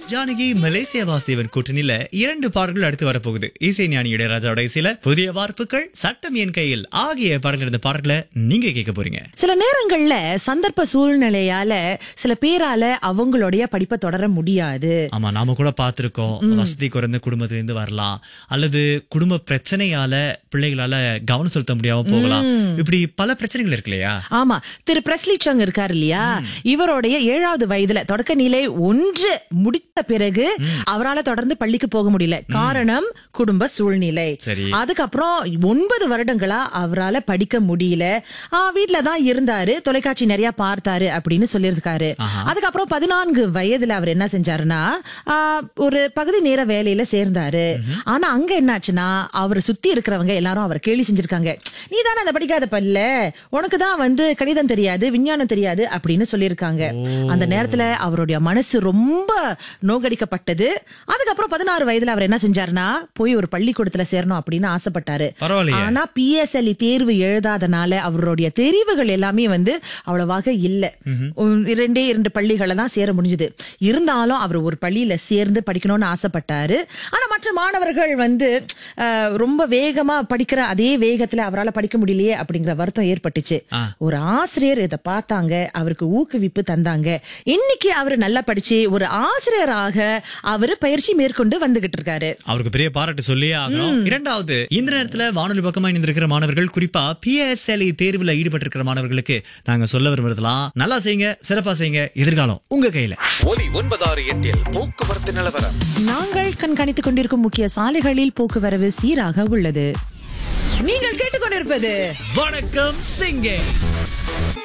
Janaki Malaysia Vasudevan கூட்டணியில இரண்டு பாடல்கள் அடுத்து வரப்போகுது இசை ஞானி இளையராஜாவோட சில புதிய வார்ப்புகள் சட்டம் என் கையில் ஆகிய பாடல்கள் இந்த பாடல்களை நீங்க கேட்க போறீங்க சில நேரங்கள்ல சந்தர்ப்ப சூழ்நிலையால சில பேரால அவங்களுடைய படிப்பை தொடர முடியாது ஆமா நாம கூட பார்த்திருக்கோம் வசதி குறைந்த குடும்பத்துல இருந்து வரலாம் அல்லது குடும்ப பிரச்சனையால பிள்ளைகளால கவனம் செலுத்த முடியாம போகலாம் இப்படி பல பிரச்சனைகள் இருக்கு இல்லையா ஆமா திரு பிரஸ்லி சங் இருக்காரு இல்லையா இவருடைய ஏழாவது வயதுல தொடக்க நிலை ஒன்று முடித்த பிறகு அவரால தொடர்ந்து பள்ளிக்கு போக முடியல காரணம் குடும்ப சூழ்நிலை சரி. அதுக்கப்புறம் ஒன்பது வருடங்களா அவரால படிக்க முடியல ஆ, வீட்ல தான் இருந்தாரு தொலைக்காட்சி நிறைய பார்த்தாரு அப்படின்னு சொல்லியிருக்காரு அதுக்கப்புறம் பதினான்கு வயதுல அவர் என்ன செஞ்சாருன்னா ஆ, ஒரு பகுதி நேர வேலையில சேர்ந்தாரு ஆனா அங்க என்னாச்சுன்னா அவர் சுத்தி இருக்கிறவங்க எல்லாரும் அவர் கேலி செஞ்சிருக்காங்க நீ தானே அந்த படிக்காத பல்ல உனக்கு தான் வந்து கணிதம் தெரியாது விஞ்ஞானம் தெரியாது அப்படின்னு சொல்லியிருக்காங்க அந்த நேரத்துல அவருடைய மனசு ரொம்ப நோகடிக்கப்பட்டது அதுக்கப்புறம் பதினாறு வயதுல அவர் என்ன செஞ்சாருன்னா போய் ஒரு பள்ளிக்கூடத்துல சேரணும் அப்படின்னு ஆசைப்பட்டாரு பரவாயில்லையே ஆனா பிஎஸ்எல்இ தேர்வு எழுதாதனால அவருடைய தெரிவுகள் எல்லாமே வந்து அவ்வளவாக இல்ல உம், இரண்டே இரண்டு பள்ளிகளை தான் சேர முடிஞ்சது இருந்தாலும் அவர் ஒரு பள்ளியில சேர்ந்து படிக்கணும்னு ஆசைப்பட்டாரு ஆனா மற்ற மாணவர்கள் வந்து அஹ், ரொம்ப வேகமா படிக்கிற அதே வேகத்துல அவரால் படிக்க முடியலையே அப்படிங்கிற வருத்தம் ஏற்பட்டுச்சு ஆ. ஒரு ஆசிரியர் இதை பார்த்தாங்க அவருக்கு ஊக்குவிப்பு தந்தாங்க இன்னைக்கு அவர் நல்லா படிச்சு ஒரு ஆசிரியராக அவரு பயிற்சி மேற்கொண்டு வந்துகிட்டு இருக்காரு அவருக்கு பெரிய பாராட்டு சொல்லியே ஆகணும் இரண்டாவது இந்த நேரத்துல வானொலி பக்கமா இணைந்திருக்கிற மாணவர்கள் குறிப்பா பிஎஸ்எல்இ தேர்வுல ஈடுபட்டிருக்கிற மாணவர்களுக்கு நாங்க சொல்ல விரும்புறதுலாம் நல்லா செய்யுங்க சிறப்பா செய்யுங்க எதிர்காலம் உங்க கையில ஒலி ஒன்பதாறு எட்டில் போக்குவரத்து நிலவரம் நாங்கள் கண்காணித்துக் கொண்டிருக்கும் முக்கிய சாலைகளில் போக்குவரவு சீராக உள்ளது நீங்கள் கேட்டுக்கொண்டிருப்பது வணக்கம் சிங்கே